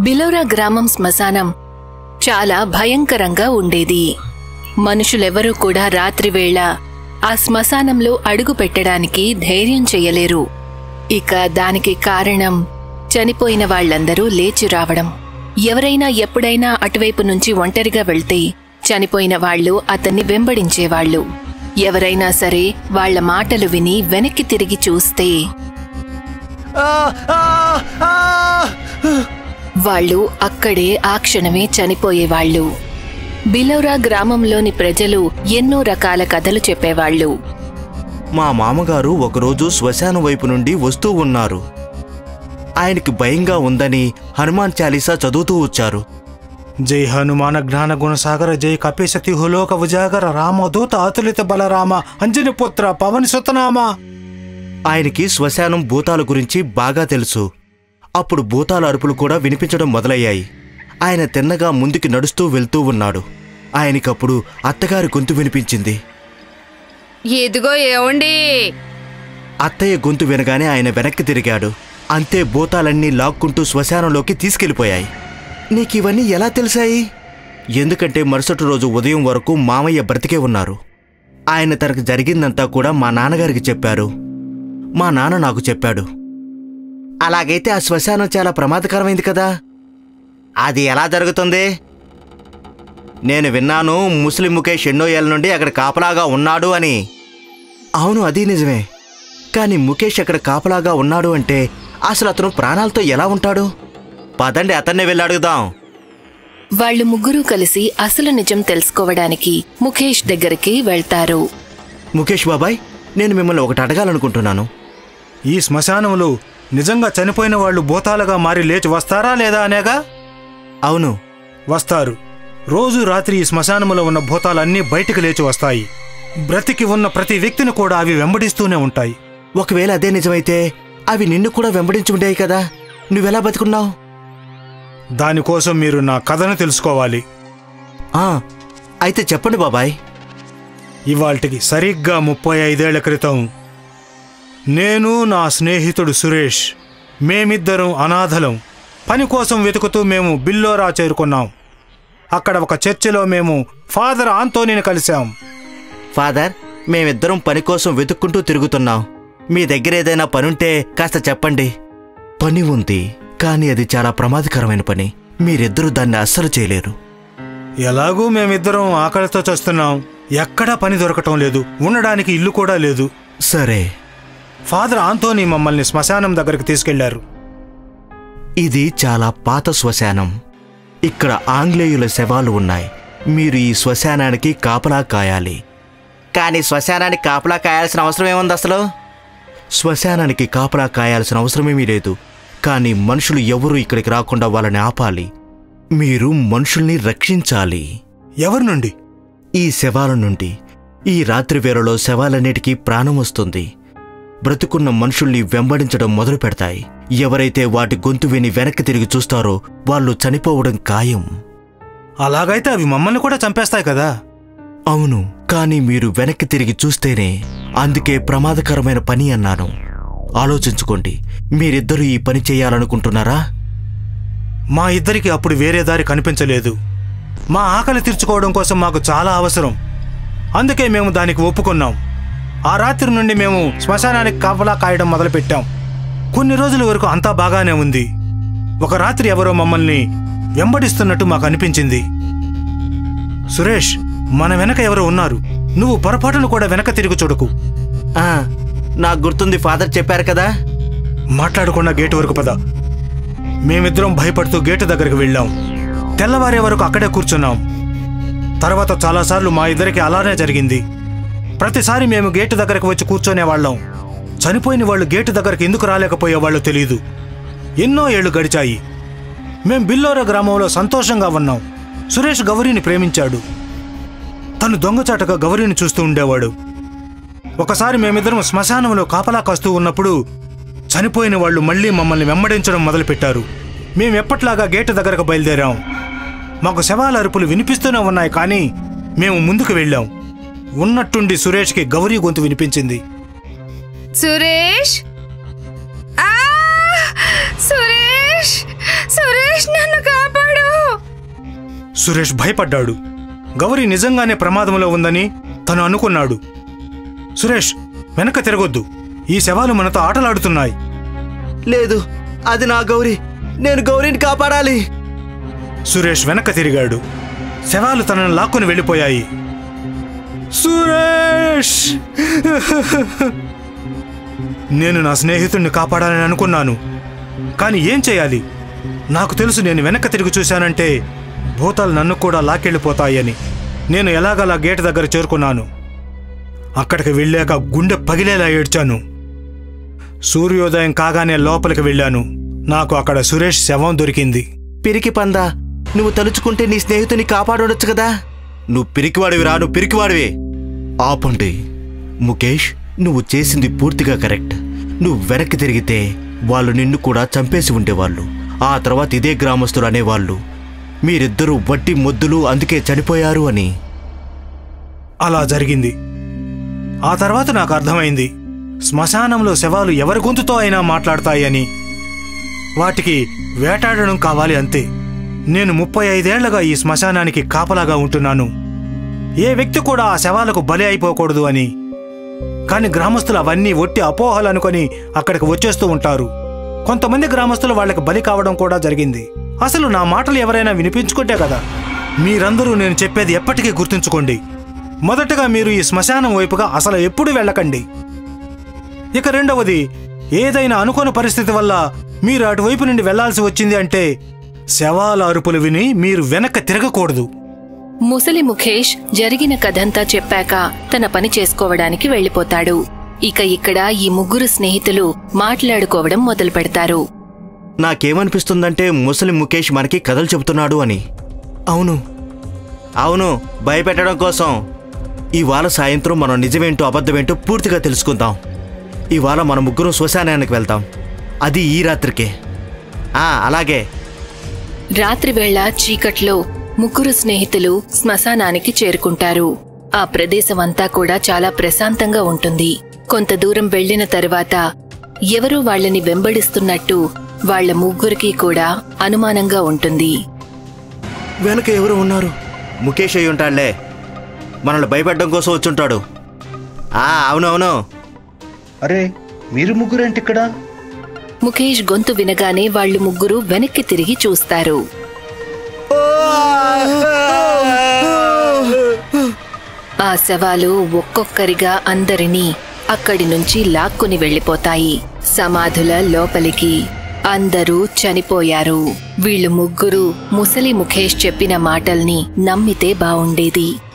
బిలోరా గ్రామం శ్మశానం చాలా భయంకరంగా ఉండేది మనుషులెవరూ కూడా రాత్రివేళ ఆ శ్మశానంలో అడుగు పెట్టడానికి ధైర్యం చెయ్యలేరు ఇక దానికి కారణం చనిపోయిన వాళ్ళందరూ లేచి రావడం ఎవరైనా ఎప్పుడైనా అటువైపు నుంచి ఒంటరిగా వెళ్తే చనిపోయిన వాళ్ళు అతన్ని వెంబడించేవాళ్ళు ఎవరైనా సరే వాళ్ళ మాటలు విని వెనక్కి తిరిగి చూస్తే ఆ, ఆ, ఆ! వాళ్ళు అక్కడే ఆ క్షణమే చనిపోయేవాళ్ళు బిలోరా గ్రామంలోని ప్రజలు ఎన్నో రకాల కథలు చెప్పేవాళ్ళు మా మామగారు ఒకరోజు శ్మశానం వైపు నుండి వస్తూ ఉన్నారు ఆయనకి భయంగా ఉందని హనుమాన్ చాలీసా చదువుతూ వచ్చారు జై హనుమాన జ్ఞాన గుణసాగర జై కపిసతి హులోక ఉజాగర రామదూత అతులిత బలరామ అంజని పుత్ర పవన్ సుతనామ ఆయనకి శ్మశానం భూతాల గురించి బాగా తెలుసు అప్పుడు భూతాల అరుపులు కూడా వినిపించడం మొదలయ్యాయి ఆయన తిన్నగా ముందుకి నడుస్తూ వెళ్తూ ఉన్నాడు ఆయనకప్పుడు అత్తగారి గొంతు వినిపించింది ఇదిగో ఏవండి అత్తయ్య గొంతు వినగానే ఆయన వెనక్కి తిరిగాడు అంతే భూతాలన్నీ లాక్కుంటూ శ్మశానంలోకి తీసుకెళ్లిపోయాయి నీకివన్నీ ఎలా తెలిసాయి ఎందుకంటే మరుసటి రోజు ఉదయం వరకు మామయ్య బ్రతికే ఉన్నారు ఆయన తనకు జరిగిందంతా కూడా మా నాన్నగారికి చెప్పారు మా నాన్న నాకు చెప్పాడు అలాగైతే ఆ శ్మశానం చాలా ప్రమాదకరమైంది కదా అది ఎలా జరుగుతుంది నేను విన్నాను ముస్లిం ముఖేష్ ఎన్నో ఏళ్ళ నుండి అక్కడ కాపలాగా ఉన్నాడు అని అవును అది నిజమే కానీ ముఖేష్ అక్కడ కాపలాగా ఉన్నాడు అంటే అసలు అతను ప్రాణాలతో ఎలా ఉంటాడు పదండి అతన్నే వెళ్ళి అడుగుదాం వాళ్ళు ముగ్గురూ కలిసి అసలు నిజం తెలుసుకోవడానికి ముఖేష్ దగ్గరికి వెళ్తారు ముఖేష్ బాబాయ్ నేను మిమ్మల్ని ఒకటి అడగాలనుకుంటున్నాను ఈ శ్మశానంలో నిజంగా చనిపోయిన వాళ్ళు భూతాలుగా మారి లేచి వస్తారా లేదా అనేగా అవును వస్తారు రోజు రాత్రి ఈ శ్మశానములో ఉన్న భూతాలన్నీ బయటికి లేచి వస్తాయి బ్రతికి ఉన్న ప్రతి వ్యక్తిని కూడా అవి వెంబడిస్తూనే ఉంటాయి ఒకవేళ అదే నిజమైతే అవి నిన్ను కూడా వెంబడించి ఉండేవి కదా నువ్వెలా బతుకున్నావు దానికోసం మీరు నా కథను తెలుసుకోవాలి ఆ, అయితే చెప్పండి బాబాయ్ ఇవాల్టికి సరిగ్గా ముప్పై ఐదేళ్ల క్రితం నేను నా స్నేహితుడు సురేష్ మేమిద్దరం అనాథలం పని కోసం వెతుకుతూ మేము బిల్లోరా చేరుకున్నాం అక్కడ ఒక చర్చిలో మేము ఫాదర్ ఆంతోనీని కలిశాం ఫాదర్ మేమిద్దరం పని కోసం వెతుక్కుంటూ తిరుగుతున్నాం మీ దగ్గర ఏదైనా పనుంటే కాస్త చెప్పండి పని ఉంది కానీ అది చాలా ప్రమాదకరమైన పని మీరిద్దరూ దాన్ని అస్సలు చేయలేరు ఎలాగూ మేమిద్దరం ఆకలితో చస్తున్నాం ఎక్కడా పని దొరకటం లేదు ఉండడానికి ఇల్లు కూడా లేదు సరే ఫాదర్ ఆంతోనీ మమ్మల్ని శ్మశానం దగ్గరికి తీసుకెళ్లారు ఇది చాలా పాత శ్మశానం ఇక్కడ ఆంగ్లేయుల శవాలు ఉన్నాయి మీరు ఈ శ్మశానానికి కాపలా కాయాలి కానీ శ్మశానానికి కాపలా కాయాల్సిన అవసరం ఏముంది అసలు శ్మశానానికి కాపలా కాయాల్సిన అవసరమేమీ లేదు కానీ మనుషులు ఎవరూ ఇక్కడికి రాకుండా వాళ్ళని ఆపాలి మీరు మనుషుల్ని రక్షించాలి ఎవరి నుండి ఈ శవాల నుండి ఈ రాత్రి వేళలో శవాలన్నిటికీ ప్రాణం వస్తుంది బ్రతుకున్న మనుషుల్ని వెంబడించడం మొదలు పెడతాయి ఎవరైతే వాటి గొంతు విని వెనక్కి తిరిగి చూస్తారో వాళ్ళు చనిపోవడం ఖాయం అలాగైతే అవి మమ్మల్ని కూడా చంపేస్తాయి కదా అవును కానీ మీరు వెనక్కి తిరిగి చూస్తేనే అందుకే ప్రమాదకరమైన పని అన్నాను ఆలోచించుకోండి మీరిద్దరూ ఈ పని చేయాలనుకుంటున్నారా మా ఇద్దరికి అప్పుడు వేరే దారి కనిపించలేదు మా ఆకలి తీర్చుకోవడం కోసం మాకు చాలా అవసరం అందుకే మేము దానికి ఒప్పుకున్నాం ఆ రాత్రి నుండి మేము శ్మశానానికి కాపలా కాయడం మొదలుపెట్టాం కొన్ని రోజుల వరకు అంతా బాగానే ఉంది ఒక రాత్రి ఎవరో మమ్మల్ని వెంబడిస్తున్నట్టు మాకు అనిపించింది సురేష్ మన వెనక ఎవరో ఉన్నారు నువ్వు పొరపాటును కూడా వెనక తిరిగి చూడకు ఆ, నాకు గుర్తుంది ఫాదర్ చెప్పారు కదా మాట్లాడకుండా గేటు వరకు పద మేమిద్దరం భయపడుతూ గేటు దగ్గరికి వెళ్ళాం తెల్లవారే వరకు అక్కడే కూర్చున్నాం తర్వాత చాలాసార్లు మా ఇద్దరికి అలానే జరిగింది ప్రతిసారి మేము గేటు దగ్గరకు వచ్చి కూర్చొనేవాళ్ళం చనిపోయిన వాళ్ళు గేటు దగ్గరకు ఎందుకు రాలేకపోయేవాళ్ళో తెలియదు ఎన్నో ఏళ్లు గడిచాయి మేం బిల్లోర గ్రామంలో సంతోషంగా ఉన్నాం సురేష్ గౌరీని ప్రేమించాడు తను దొంగచాటగా గౌరీని చూస్తూ ఉండేవాడు ఒకసారి మేమిద్దరం శ్మశానంలో కాపలా కాస్తూ ఉన్నప్పుడు చనిపోయిన వాళ్ళు మళ్ళీ మమ్మల్ని వెంబడించడం మొదలుపెట్టారు మేము ఎప్పట్లాగా గేటు దగ్గరకు బయలుదేరాం మాకు శవాల అరుపులు వినిపిస్తూనే ఉన్నాయి కానీ మేము ముందుకు వెళ్ళాం ఉన్నట్టుండి సురేష్కి గౌరీ గొంతు వినిపించింది సురేష్ ఆ! సురేష్ సురేష్ సురేష్ నన్ను కాపాడు సురేష్ భయపడ్డాడు గౌరీ నిజంగానే ప్రమాదంలో ఉందని తను అనుకున్నాడు సురేష్ వెనక తిరగొద్దు ఈ శవాలు మనతో ఆటలాడుతున్నాయి లేదు అది నా గౌరీ నేను గౌరీని కాపాడాలి సురేష్ వెనక తిరిగాడు శవాలు తనను లాక్కుని వెళ్ళిపోయాయి సురేష్ నేను నా స్నేహితుడిని కాపాడాలని అనుకున్నాను కానీ ఏం చేయాలి నాకు తెలుసు నేను వెనక్కి తిరిగి చూశానంటే భూతాలు నన్ను కూడా లాక్కెళ్ళిపోతాయని నేను ఎలాగలా గేటు దగ్గర చేరుకున్నాను అక్కడికి వెళ్ళాక గుండె పగిలేలా ఏడ్చాను సూర్యోదయం కాగానే లోపలికి వెళ్ళాను నాకు అక్కడ సురేష్ శవం దొరికింది పిరికి పందా నువ్వు తలుచుకుంటే నీ స్నేహితుని కాపాడొచ్చు కదా నువ్వు పిరికివాడివి రా నువ్వు పిరికివాడివి ఆపండి ముఖేష్ నువ్వు చేసింది పూర్తిగా కరెక్ట్ నువ్వు వెనక్కి తిరిగితే వాళ్ళు నిన్ను కూడా చంపేసి ఉండేవాళ్ళు ఆ తర్వాత ఇదే గ్రామస్తులు అనేవాళ్ళు మీరిద్దరూ వట్టి మొద్దులు అందుకే చనిపోయారు అని అలా జరిగింది ఆ తర్వాత నాకు అర్థమైంది శ్మశానంలో శవాలు ఎవరి గొంతుతో అయినా మాట్లాడతాయని వాటికి వేటాడడం కావాలి అంతే నేను ముప్పై ఐదేళ్లుగా ఈ శ్మశానానికి కాపలాగా ఉంటున్నాను ఏ వ్యక్తి కూడా ఆ శవాలకు బలి అయిపోకూడదు అని కానీ గ్రామస్తులు అవన్నీ ఒట్టి అపోహలు అనుకొని అక్కడికి వచ్చేస్తూ ఉంటారు కొంతమంది గ్రామస్తులు వాళ్ళకి బలి కావడం కూడా జరిగింది అసలు నా మాటలు ఎవరైనా వినిపించుకుంటే కదా మీరందరూ నేను చెప్పేది ఎప్పటికీ గుర్తుంచుకోండి మొదటగా మీరు ఈ శ్మశానం వైపుగా అసలు ఎప్పుడు వెళ్ళకండి ఇక రెండవది ఏదైనా అనుకోని పరిస్థితి వల్ల మీరు అటువైపు నుండి వెళ్లాల్సి వచ్చింది అంటే శవాల అరుపులు విని మీరు వెనక్కి తిరగకూడదు ముసలి ముఖేష్ జరిగిన కథంతా చెప్పాక తన పని చేసుకోవడానికి వెళ్ళిపోతాడు ఇక ఇక్కడ ఈ ముగ్గురు స్నేహితులు మాట్లాడుకోవడం మొదలు పెడతారు నాకేమనిపిస్తుందంటే ముసలి ముఖేష్ మనకి కథలు చెబుతున్నాడు అని అవును అవును భయపెట్టడం కోసం ఇవాళ సాయంత్రం మనం నిజమేంటో అబద్ధమేంటో పూర్తిగా తెలుసుకుందాం ఇవాళ మన ముగ్గురు శ్మశానానికి వెళ్తాం అది ఈ రాత్రికే ఆ, అలాగే రాత్రివేళ చీకట్లో ముగ్గురు స్నేహితులు శ్మశానానికి చేరుకుంటారు ఆ ప్రదేశం అంతా కూడా చాలా ప్రశాంతంగా ఉంటుంది కొంత దూరం వెళ్లిన తరువాత ఎవరో వాళ్ళని వెంబడిస్తున్నట్టు వాళ్ళ ముగ్గురికి కూడా అనుమానంగా ఉంటుంది వెనక ఎవరు ఉన్నారు ముఖేష్ అయి ఉంటాడులే మనల్ని భయపెట్టడం కోసం వచ్చుంటాడు ఆ, అవునవును అరే మీరు ముగ్గురేంటి ఇక్కడ ముఖేష్ గొంతు వినగానే వాళ్ళు ముగ్గురు వెనక్కి తిరిగి చూస్తారు ఆ శవాలు ఒక్కొక్కరిగా అందరినీ అక్కడి నుంచి లాక్కుని వెళ్ళిపోతాయి సమాధుల లోపలికి అందరూ చనిపోయారు వీళ్ళు ముగ్గురు ముసలి ముఖేష్ చెప్పిన మాటల్ని నమ్మితే బావుండేది